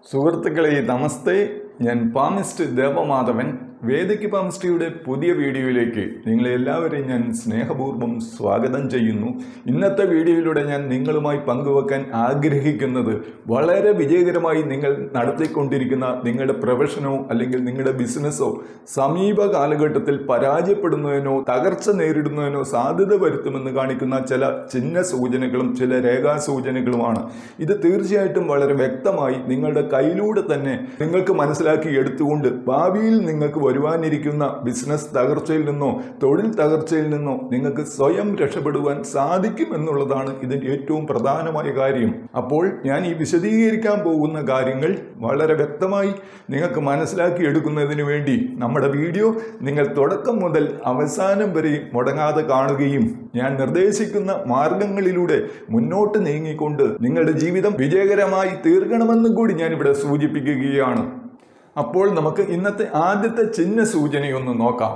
സുഹൃത്തുക്കളെ നമസ്തേ ഞാൻ പാമിസ്റ്റ് ദേവമാധവൻ വേദിക്ക് പാമിസ്റ്റിയുടെ പുതിയ വീഡിയോയിലേക്ക് നിങ്ങളെ എല്ലാവരെയും ഞാൻ സ്നേഹപൂർവ്വം സ്വാഗതം ചെയ്യുന്നു ഇന്നത്തെ വീഡിയോയിലൂടെ ഞാൻ നിങ്ങളുമായി പങ്കുവെക്കാൻ ആഗ്രഹിക്കുന്നത് വളരെ വിജയകരമായി നിങ്ങൾ നടത്തിക്കൊണ്ടിരിക്കുന്ന നിങ്ങളുടെ പ്രൊഫഷനോ അല്ലെങ്കിൽ നിങ്ങളുടെ ബിസിനസ്സോ സമീപ കാലഘട്ടത്തിൽ പരാജയപ്പെടുന്നതിനോ തകർച്ച നേരിടുന്നതിനോ സാധ്യത വരുത്തുമെന്ന് കാണിക്കുന്ന ചില ചിഹ്ന സൂചനകളും ചില രേഖാ സൂചനകളുമാണ് ഇത് തീർച്ചയായിട്ടും വളരെ വ്യക്തമായി നിങ്ങളുടെ കയ്യിലൂടെ തന്നെ നിങ്ങൾക്ക് മനസ്സിലാക്കി എടുത്തുകൊണ്ട് ഭാവിയിൽ നിങ്ങൾക്ക് വരുവാനിരിക്കുന്ന ബിസിനസ് തകർച്ചയിൽ നിന്നോ തൊഴിൽ തകർച്ചയിൽ നിന്നോ നിങ്ങൾക്ക് സ്വയം രക്ഷപ്പെടുവാൻ സാധിക്കും എന്നുള്ളതാണ് ഇതിൻ്റെ ഏറ്റവും പ്രധാനമായ കാര്യം അപ്പോൾ ഞാൻ ഈ വിശദീകരിക്കാൻ പോകുന്ന കാര്യങ്ങൾ വളരെ വ്യക്തമായി നിങ്ങൾക്ക് മനസ്സിലാക്കി എടുക്കുന്നതിന് വേണ്ടി നമ്മുടെ വീഡിയോ നിങ്ങൾ തുടക്കം മുതൽ അവസാനം വരെ മുടങ്ങാതെ കാണുകയും ഞാൻ നിർദ്ദേശിക്കുന്ന മാർഗങ്ങളിലൂടെ മുന്നോട്ട് നീങ്ങിക്കൊണ്ട് നിങ്ങളുടെ ജീവിതം വിജയകരമായി തീർക്കണമെന്നും കൂടി ഞാൻ ഇവിടെ സൂചിപ്പിക്കുകയാണ് അപ്പോൾ നമുക്ക് ഇന്നത്തെ ആദ്യത്തെ ചിഹ്ന സൂചനയൊന്ന് നോക്കാം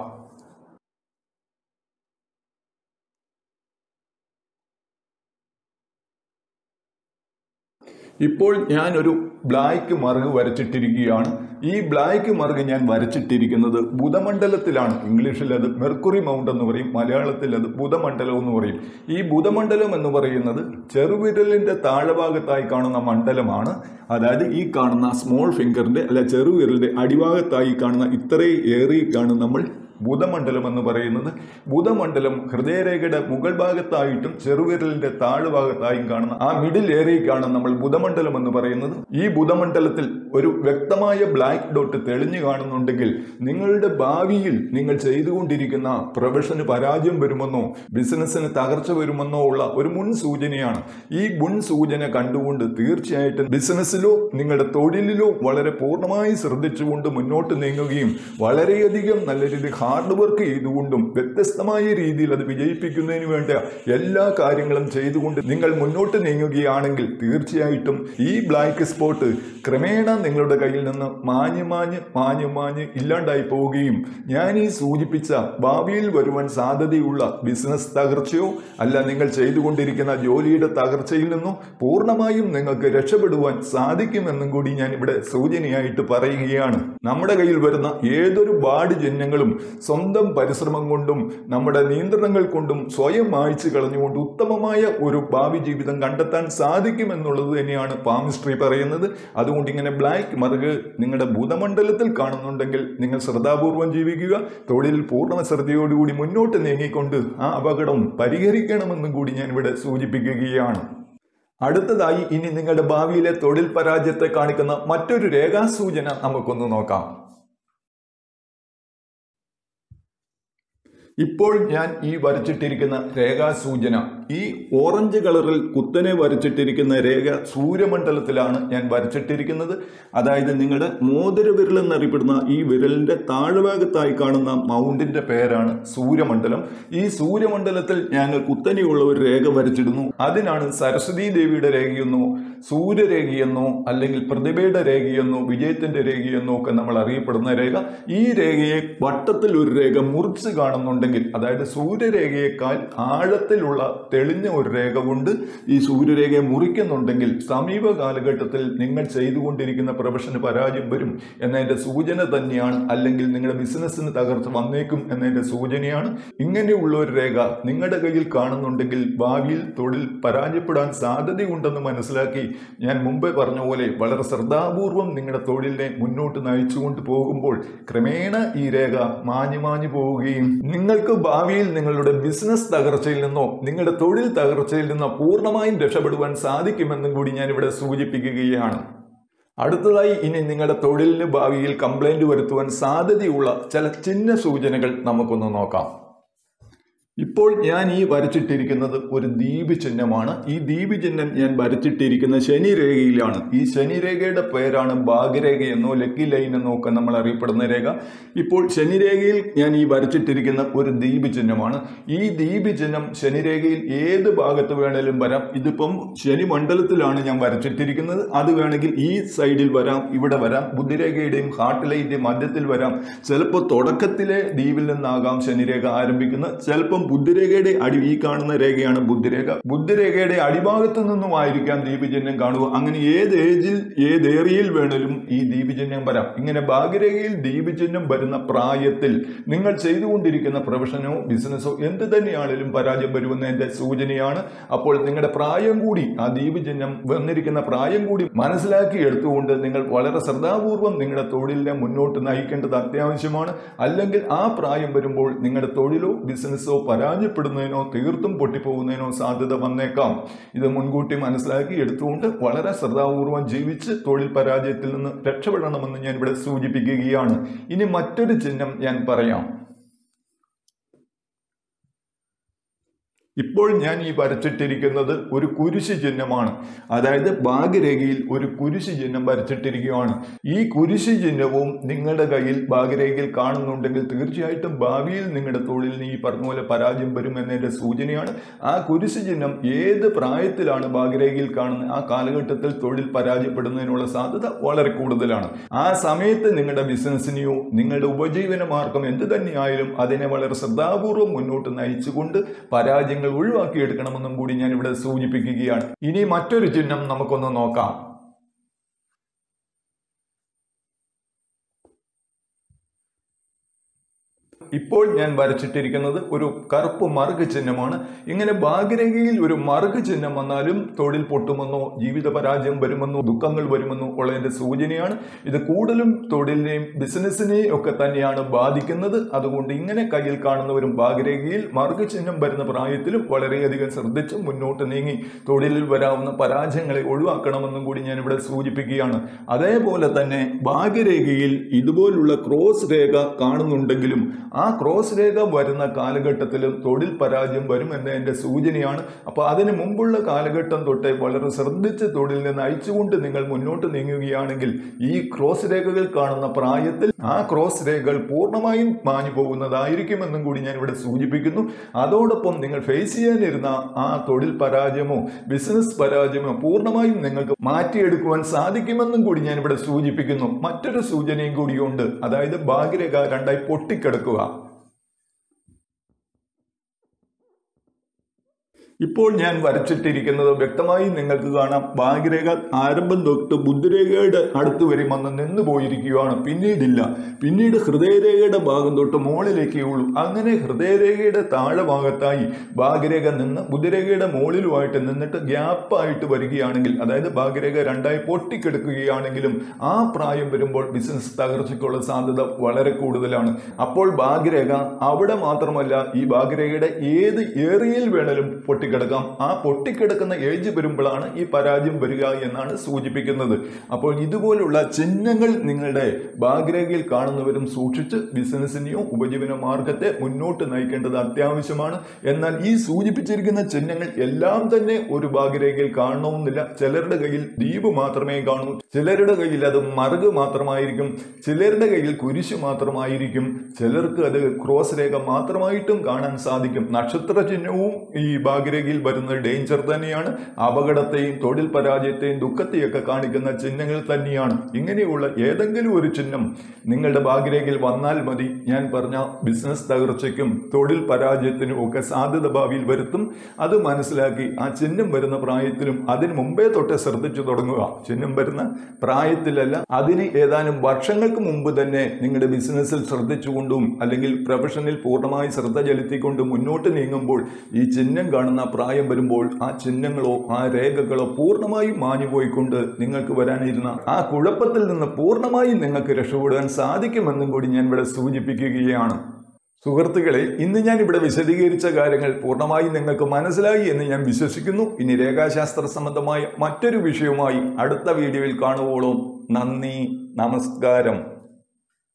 ഇപ്പോൾ ഞാനൊരു ബ്ലാക്ക് മറുക് വരച്ചിട്ടിരിക്കുകയാണ് ഈ ബ്ലാക്ക് മറുക് ഞാൻ വരച്ചിട്ടിരിക്കുന്നത് ബുധമണ്ഡലത്തിലാണ് ഇംഗ്ലീഷിൽ അത് മെർക്കുറി മൗണ്ട് എന്ന് പറയും മലയാളത്തിൽ അത് ബുധമണ്ഡലം എന്ന് പറയും ഈ ബുധമണ്ഡലം എന്ന് പറയുന്നത് ചെറുവിരലിന്റെ താഴെഭാഗത്തായി കാണുന്ന മണ്ഡലമാണ് അതായത് ഈ കാണുന്ന സ്മോൾ ഫിംഗറിന്റെ അല്ല ചെറുവിരലിന്റെ അടിഭാഗത്തായി കാണുന്ന ഇത്രയും ഏറിയാണ് നമ്മൾ ബുധമണ്ഡലം എന്ന് പറയുന്നത് ബുധമണ്ഡലം ഹൃദയരേഖയുടെ മുകൾ ഭാഗത്തായിട്ടും ചെറുവിരലിന്റെ താഴ്ഭാഗത്തായും കാണുന്ന ആ മിഡിൽ ഏരിയക്കാണ് നമ്മൾ ബുധമണ്ഡലം എന്ന് പറയുന്നത് ഈ ബുധമണ്ഡലത്തിൽ ഒരു വ്യക്തമായ ബ്ലാക്ക് ഡോട്ട് തെളിഞ്ഞു കാണുന്നുണ്ടെങ്കിൽ നിങ്ങളുടെ ഭാവിയിൽ നിങ്ങൾ ചെയ്തുകൊണ്ടിരിക്കുന്ന പ്രൊഫഷന് പരാജയം വരുമെന്നോ ബിസിനസ്സിന് തകർച്ച വരുമെന്നോ ഉള്ള ഒരു മുൻ സൂചനയാണ് ഈ മുൻ സൂചന കണ്ടുകൊണ്ട് തീർച്ചയായിട്ടും ബിസിനസ്സിലോ നിങ്ങളുടെ തൊഴിലിലോ വളരെ പൂർണ്ണമായി ശ്രദ്ധിച്ചുകൊണ്ട് മുന്നോട്ട് നീങ്ങുകയും വളരെയധികം നല്ല രീതിയിൽ ഹാർഡ് വർക്ക് ചെയ്തുകൊണ്ടും വ്യത്യസ്തമായ രീതിയിൽ അത് വിജയിപ്പിക്കുന്നതിന് വേണ്ട എല്ലാ കാര്യങ്ങളും ചെയ്തുകൊണ്ട് നിങ്ങൾ മുന്നോട്ട് നീങ്ങുകയാണെങ്കിൽ തീർച്ചയായിട്ടും ഈ ബ്ലാക്ക് സ്പോട്ട് ക്രമേണ നിങ്ങളുടെ കയ്യിൽ നിന്ന് മാഞ്ഞ് മാഞ്ഞ് മാഞ്ഞ് മാഞ്ഞ് ഇല്ലാണ്ടായി പോവുകയും ഞാൻ ഈ സൂചിപ്പിച്ച ഭാവിയിൽ വരുവാൻ സാധ്യതയുള്ള ബിസിനസ് തകർച്ചയോ അല്ല നിങ്ങൾ ചെയ്തുകൊണ്ടിരിക്കുന്ന ജോലിയുടെ തകർച്ചയിൽ നിന്നോ പൂർണ്ണമായും നിങ്ങൾക്ക് രക്ഷപ്പെടുവാൻ സാധിക്കുമെന്നും കൂടി ഞാൻ ഇവിടെ സൂചനയായിട്ട് പറയുകയാണ് നമ്മുടെ കയ്യിൽ വരുന്ന ഏതൊരു ബാഡ് ജന്യങ്ങളും സ്വന്തം പരിശ്രമം കൊണ്ടും നമ്മുടെ നിയന്ത്രണങ്ങൾ കൊണ്ടും സ്വയം മായ്ച്ചു കളഞ്ഞുകൊണ്ട് ഉത്തമമായ ഒരു ഭാവി ജീവിതം കണ്ടെത്താൻ സാധിക്കുമെന്നുള്ളത് തന്നെയാണ് പാമിസ്ട്രി പറയുന്നത് അതുകൊണ്ട് ഇങ്ങനെ ബ്ലാക്ക് മറുക് നിങ്ങളുടെ ഭൂതമണ്ഡലത്തിൽ കാണുന്നുണ്ടെങ്കിൽ നിങ്ങൾ ശ്രദ്ധാപൂർവം ജീവിക്കുക തൊഴിൽ പൂർണ്ണ ശ്രദ്ധയോടുകൂടി മുന്നോട്ട് നീങ്ങിക്കൊണ്ട് ആ അപകടം പരിഹരിക്കണമെന്നും കൂടി ഞാൻ ഇവിടെ സൂചിപ്പിക്കുകയാണ് അടുത്തതായി ഇനി നിങ്ങളുടെ ഭാവിയിലെ തൊഴിൽ പരാജയത്തെ കാണിക്കുന്ന മറ്റൊരു രേഖാസൂചന നമുക്കൊന്ന് നോക്കാം ഇപ്പോൾ ഞാൻ ഈ വരച്ചിട്ടിരിക്കുന്ന രേഖാസൂചന ഈ ഓറഞ്ച് കളറിൽ കുത്തനെ വരച്ചിട്ടിരിക്കുന്ന രേഖ സൂര്യമണ്ഡലത്തിലാണ് ഞാൻ വരച്ചിട്ടിരിക്കുന്നത് അതായത് നിങ്ങളുടെ മോതിര വിരൽ എന്നറിയപ്പെടുന്ന ഈ വിരലിന്റെ താഴ്ഭാഗത്തായി കാണുന്ന മൗണ്ടിന്റെ പേരാണ് സൂര്യമണ്ഡലം ഈ സൂര്യമണ്ഡലത്തിൽ ഞാൻ കുത്തനെയുള്ള ഒരു രേഖ വരച്ചിടുന്നു അതിനാണ് സരസ്വതി ദേവിയുടെ രേഖയെന്നോ സൂര്യരേഖയെന്നോ അല്ലെങ്കിൽ പ്രതിഭയുടെ രേഖയെന്നോ വിജയത്തിന്റെ രേഖയെന്നോ ഒക്കെ നമ്മൾ അറിയപ്പെടുന്ന രേഖ ഈ രേഖയെ വട്ടത്തിൽ ഒരു രേഖ മുറിച്ച് കാണുന്നുണ്ടെങ്കിൽ അതായത് സൂര്യരേഖയേക്കാൾ ആഴത്തിലുള്ള തെളിഞ്ഞ ഒരു രേഖ കൊണ്ട് ഈ സൂര്യരേഖയെ മുറിക്കുന്നുണ്ടെങ്കിൽ സമീപ കാലഘട്ടത്തിൽ നിങ്ങൾ ചെയ്തുകൊണ്ടിരിക്കുന്ന പ്രൊഫഷന് പരാജയം വരും എന്നതിന്റെ സൂചന തന്നെയാണ് അല്ലെങ്കിൽ നിങ്ങളുടെ ബിസിനസ്സിന് തകർച്ച വന്നേക്കും എന്നതിന്റെ സൂചനയാണ് ഇങ്ങനെയുള്ള ഒരു രേഖ നിങ്ങളുടെ കയ്യിൽ കാണുന്നുണ്ടെങ്കിൽ ഭാവിയിൽ തൊഴിൽ പരാജയപ്പെടാൻ സാധ്യതയുണ്ടെന്ന് മനസ്സിലാക്കി ഞാൻ മുമ്പേ പറഞ്ഞ പോലെ വളരെ ശ്രദ്ധാപൂർവം നിങ്ങളുടെ തൊഴിലിനെ മുന്നോട്ട് നയിച്ചുകൊണ്ട് പോകുമ്പോൾ ക്രമേണ ഈ രേഖ മാഞ്ഞു മാഞ്ഞു പോവുകയും നിങ്ങൾക്ക് ഭാവിയിൽ നിങ്ങളുടെ ബിസിനസ് തകർച്ചയിൽ നിന്നോ നിങ്ങളുടെ തൊഴിൽ തകർച്ചയിൽ നിന്നോ പൂർണ്ണമായും രക്ഷപ്പെടുവാൻ സാധിക്കുമെന്നും കൂടി ഞാൻ ഇവിടെ സൂചിപ്പിക്കുകയാണ് അടുത്തതായി ഇനി നിങ്ങളുടെ തൊഴിലിന് ഭാവിയിൽ കംപ്ലൈന്റ് വരുത്തുവാൻ സാധ്യതയുള്ള ചില ചിഹ്ന സൂചനകൾ നമുക്കൊന്ന് നോക്കാം ഇപ്പോൾ ഞാൻ ഈ വരച്ചിട്ടിരിക്കുന്നത് ഒരു ദ്വീപ് ചിഹ്നമാണ് ഈ ദ്വീപ് ചിഹ്നം ഞാൻ വരച്ചിട്ടിരിക്കുന്ന ശനി രേഖയിലാണ് ഈ ശനി രേഖയുടെ പേരാണ് ഭാഗ്യരേഖ എന്നോ ലക്കി ലൈൻ എന്നോ ഒക്കെ നമ്മൾ അറിയപ്പെടുന്ന രേഖ ഇപ്പോൾ ശനി രേഖയിൽ ഞാൻ ഈ വരച്ചിട്ടിരിക്കുന്ന ഒരു ദ്വീപ് ചിഹ്നമാണ് ഈ ദ്വീപ് ചിഹ്നം ശനി രേഖയിൽ ഏത് ഭാഗത്ത് വേണേലും വരാം ഇതിപ്പം ശനി മണ്ഡലത്തിലാണ് ഞാൻ വരച്ചിട്ടിരിക്കുന്നത് അത് വേണമെങ്കിൽ ഈ സൈഡിൽ വരാം ഇവിടെ വരാം ബുദ്ധിരേഖയുടെയും ഹാർട്ട് ലൈൻ്റെയും മധ്യത്തിൽ വരാം ചിലപ്പോൾ തുടക്കത്തിലെ ദ്വീപിൽ നിന്നാകാം ശനിരേഖ ആരംഭിക്കുന്നത് ചിലപ്പം ബുദ്ധിരേഖയുടെ അടി ഈ കാണുന്ന രേഖയാണ് ബുദ്ധിരേഖ ബുദ്ധിരേഖയുടെ അടിഭാഗത്തു നിന്നുമായിരിക്കാം ദീപചിഹ്നം കാണുക അങ്ങനെ ഏത് ഏജിൽ ഏത് ഏറിയയിൽ വേണേലും ഈ ദീപചിഹ്നം വരാം ഇങ്ങനെ ഭാഗ്യരേഖയിൽ ദീപചിഹ്നം വരുന്ന പ്രായത്തിൽ നിങ്ങൾ ചെയ്തുകൊണ്ടിരിക്കുന്ന പ്രൊഫഷനോ ബിസിനസ്സോ എന്ത് തന്നെയാണെങ്കിലും പരാജയം വരുമെന്നതിന്റെ സൂചനയാണ് അപ്പോൾ നിങ്ങളുടെ പ്രായം കൂടി ആ ദീപചിഹ്നം വന്നിരിക്കുന്ന പ്രായം കൂടി മനസ്സിലാക്കി എടുത്തുകൊണ്ട് നിങ്ങൾ വളരെ ശ്രദ്ധാപൂർവം നിങ്ങളുടെ തൊഴിലിനെ മുന്നോട്ട് നയിക്കേണ്ടത് അത്യാവശ്യമാണ് അല്ലെങ്കിൽ ആ പ്രായം വരുമ്പോൾ നിങ്ങളുടെ തൊഴിലോ ബിസിനസ്സോ പരാജയപ്പെടുന്നതിനോ തീർത്തും പൊട്ടിപ്പോകുന്നതിനോ സാധ്യത വന്നേക്കാം ഇത് മുൻകൂട്ടി മനസ്സിലാക്കി എടുത്തുകൊണ്ട് വളരെ ശ്രദ്ധാപൂർവം ജീവിച്ച് തൊഴിൽ പരാജയത്തിൽ നിന്ന് രക്ഷപ്പെടണമെന്ന് ഞാൻ ഇവിടെ സൂചിപ്പിക്കുകയാണ് ഇനി മറ്റൊരു ചിഹ്നം ഞാൻ പറയാം ഇപ്പോൾ ഞാൻ ഈ വരച്ചിട്ടിരിക്കുന്നത് ഒരു കുരിശ് ചിഹ്നമാണ് അതായത് ഭാഗ്യരേഖയിൽ ഒരു കുരിശ് ചിഹ്നം വരച്ചിട്ടിരിക്കുകയാണ് ഈ കുരിശ് ചിഹ്നവും നിങ്ങളുടെ കയ്യിൽ ഭാഗ്യരേഖയിൽ കാണുന്നുണ്ടെങ്കിൽ തീർച്ചയായിട്ടും ഭാവിയിൽ നിങ്ങളുടെ തൊഴിലിന് ഈ പറഞ്ഞ പോലെ പരാജയം വരുമെന്നതിന്റെ സൂചനയാണ് ആ കുരിശ് ചിഹ്നം ഏത് പ്രായത്തിലാണ് ഭാഗ്യരേഖയിൽ കാണുന്നത് ആ കാലഘട്ടത്തിൽ തൊഴിൽ പരാജയപ്പെടുന്നതിനുള്ള സാധ്യത വളരെ കൂടുതലാണ് ആ സമയത്ത് നിങ്ങളുടെ ബിസിനസ്സിനെയോ നിങ്ങളുടെ ഉപജീവന മാർഗം എന്ത് തന്നെയായാലും അതിനെ വളരെ ശ്രദ്ധാപൂർവം മുന്നോട്ട് നയിച്ചുകൊണ്ട് പരാജയങ്ങൾ ഒഴിവാക്കിയെടുക്കണമെന്നും കൂടി ഞാൻ ഇവിടെ സൂചിപ്പിക്കുകയാണ് ഇനി മറ്റൊരു ചിഹ്നം നമുക്കൊന്ന് നോക്കാം ഇപ്പോൾ ഞാൻ വരച്ചിട്ടിരിക്കുന്നത് ഒരു കറുപ്പ് മറുക് ചിഹ്നമാണ് ഇങ്ങനെ ഭാഗ്യരേഖയിൽ ഒരു മറുക് ചിഹ്നം വന്നാലും തൊഴിൽ പൊട്ടുമെന്നോ ജീവിത പരാജയം വരുമെന്നോ ദുഃഖങ്ങൾ വരുമെന്നോ ഉള്ളതിന്റെ സൂചനയാണ് ഇത് കൂടുതലും തൊഴിലിനെയും ബിസിനസ്സിനെയും ഒക്കെ തന്നെയാണ് ബാധിക്കുന്നത് അതുകൊണ്ട് ഇങ്ങനെ കയ്യിൽ കാണുന്നവരും ഭാഗ്യരേഖയിൽ മറുക് ചിഹ്നം വരുന്ന പ്രായത്തിലും വളരെയധികം ശ്രദ്ധിച്ച് മുന്നോട്ട് നീങ്ങി തൊഴിലിൽ വരാവുന്ന പരാജയങ്ങളെ ഒഴിവാക്കണമെന്നും കൂടി ഞാൻ ഇവിടെ സൂചിപ്പിക്കുകയാണ് അതേപോലെ തന്നെ ഭാഗ്യരേഖയിൽ ഇതുപോലുള്ള ക്രോസ് രേഖ കാണുന്നുണ്ടെങ്കിലും ആ ക്രോസ് രേഖ വരുന്ന കാലഘട്ടത്തിലും തൊഴിൽ പരാജയം വരും എന്നതിന്റെ സൂചനയാണ് അപ്പോൾ അതിന് മുമ്പുള്ള കാലഘട്ടം തൊട്ടേ വളരെ ശ്രദ്ധിച്ച് തൊഴിലിനെ നയിച്ചുകൊണ്ട് നിങ്ങൾ മുന്നോട്ട് നീങ്ങുകയാണെങ്കിൽ ഈ ക്രോസ് രേഖകൾ കാണുന്ന പ്രായത്തിൽ ആ ക്രോസ് രേഖകൾ പൂർണ്ണമായും മാഞ്ഞു പോകുന്നതായിരിക്കുമെന്നും കൂടി ഞാൻ ഇവിടെ സൂചിപ്പിക്കുന്നു അതോടൊപ്പം നിങ്ങൾ ഫേസ് ചെയ്യാനിരുന്ന ആ തൊഴിൽ പരാജയമോ ബിസിനസ് പരാജയമോ പൂർണ്ണമായും നിങ്ങൾക്ക് മാറ്റിയെടുക്കുവാൻ സാധിക്കുമെന്നും കൂടി ഞാൻ ഇവിടെ സൂചിപ്പിക്കുന്നു മറ്റൊരു സൂചനയും കൂടിയുണ്ട് അതായത് ഭാഗ്യരേഖ രണ്ടായി പൊട്ടിക്കിടക്കുക ഇപ്പോൾ ഞാൻ വരച്ചിട്ടിരിക്കുന്നത് വ്യക്തമായി നിങ്ങൾക്ക് കാണാം ഭാഗ്യരേഖ ആരംഭം തൊട്ട് ബുദ്ധിരേഖയുടെ അടുത്ത് വരെ വന്ന് നിന്ന് പോയിരിക്കുകയാണ് പിന്നീടില്ല പിന്നീട് ഹൃദയരേഖയുടെ ഭാഗം തൊട്ട് മുകളിലേക്കേ ഉള്ളൂ അങ്ങനെ ഹൃദയരേഖയുടെ താഴെ ഭാഗത്തായി ഭാഗ്യരേഖ നിന്ന് ബുദ്ധിരേഖയുടെ മുകളിലുമായിട്ട് നിന്നിട്ട് ഗ്യാപ്പായിട്ട് വരികയാണെങ്കിൽ അതായത് ഭാഗ്യരേഖ രണ്ടായി പൊട്ടിക്കെടുക്കുകയാണെങ്കിലും ആ പ്രായം വരുമ്പോൾ ബിസിനസ് തകർച്ചയ്ക്കുള്ള സാധ്യത വളരെ കൂടുതലാണ് അപ്പോൾ ഭാഗ്യരേഖ അവിടെ മാത്രമല്ല ഈ ഭാഗ്യരേഖയുടെ ഏത് ഏറിയയിൽ വേണേലും പൊട്ടിക്കിടക്കാം ആ പൊട്ടിക്കിടക്കുന്ന ഏജ് വരുമ്പോഴാണ് ഈ പരാജയം വരിക എന്നാണ് സൂചിപ്പിക്കുന്നത് അപ്പോൾ ഇതുപോലുള്ള ചിഹ്നങ്ങൾ നിങ്ങളുടെ ഭാഗ്യരേഖയിൽ കാണുന്നവരും സൂക്ഷിച്ച് ബിസിനസ്സിനെയോ ഉപജീവന മാർഗത്തെ മുന്നോട്ട് നയിക്കേണ്ടത് അത്യാവശ്യമാണ് എന്നാൽ ഈ സൂചിപ്പിച്ചിരിക്കുന്ന ചിഹ്നങ്ങൾ എല്ലാം തന്നെ ഒരു ഭാഗ്യരേഖയിൽ കാണണമെന്നില്ല ചിലരുടെ കയ്യിൽ ദ്വീപ് മാത്രമേ കാണൂ ചിലരുടെ കയ്യിൽ അത് മറുക് മാത്രമായിരിക്കും ചിലരുടെ കയ്യിൽ കുരിശ് മാത്രമായിരിക്കും ചിലർക്ക് അത് ക്രോസ് രേഖ മാത്രമായിട്ടും കാണാൻ സാധിക്കും നക്ഷത്ര ചിഹ്നവും ഈ ഭാഗ്യരേഖയിൽ വരുന്ന ഡേഞ്ചർ തന്നെയാണ് അപകടത്തെയും തൊഴിൽ പരാജയത്തെയും ദുഃഖത്തെയൊക്കെ കാണിക്കുന്ന ചിഹ്നങ്ങൾ തന്നെയാണ് ഇങ്ങനെയുള്ള ഏതെങ്കിലും ഒരു ചിഹ്നം നിങ്ങളുടെ ഭാഗ്യരേഖയിൽ വന്നാൽ മതി ഞാൻ പറഞ്ഞ ബിസിനസ് തകർച്ചയ്ക്കും തൊഴിൽ പരാജയത്തിനും ഒക്കെ സാധ്യത ഭാവിയിൽ വരുത്തും അത് മനസ്സിലാക്കി ആ ചിഹ്നം വരുന്ന പ്രായത്തിലും അതിന് മുമ്പേ തൊട്ട് ശ്രദ്ധിച്ചു തുടങ്ങുക ചിഹ്നം വരുന്ന പ്രായത്തിലല്ല അതിന് ഏതാനും വർഷങ്ങൾക്ക് മുമ്പ് തന്നെ നിങ്ങളുടെ ബിസിനസ്സിൽ ശ്രദ്ധിച്ചുകൊണ്ടും അല്ലെങ്കിൽ പ്രൊഫഷനിൽ പൂർണ്ണമായി ശ്രദ്ധ ചെലുത്തിക്കൊണ്ട് മുന്നോട്ട് നീങ്ങുമ്പോൾ ഈ ചിഹ്നം കാണുന്ന പ്രായം വരുമ്പോൾ ആ ചിഹ്നങ്ങളോ ആ രേഖകളോ പൂർണ്ണമായും മാഞ്ഞുപോയിക്കൊണ്ട് നിങ്ങൾക്ക് വരാനിരുന്ന ആ കുഴപ്പത്തിൽ നിന്ന് പൂർണ്ണമായും നിങ്ങൾക്ക് രക്ഷപ്പെടാൻ സാധിക്കുമെന്നും കൂടി ഞാൻ ഇവിടെ സൂചിപ്പിക്കുകയാണ് സുഹൃത്തുക്കളെ ഇന്ന് ഞാൻ ഇവിടെ വിശദീകരിച്ച കാര്യങ്ങൾ പൂർണ്ണമായും നിങ്ങൾക്ക് മനസ്സിലായി എന്ന് ഞാൻ വിശ്വസിക്കുന്നു ഇനി രേഖാശാസ്ത്ര സംബന്ധമായ മറ്റൊരു വിഷയവുമായി അടുത്ത വീഡിയോയിൽ കാണുവോളും നന്ദി നമസ്കാരം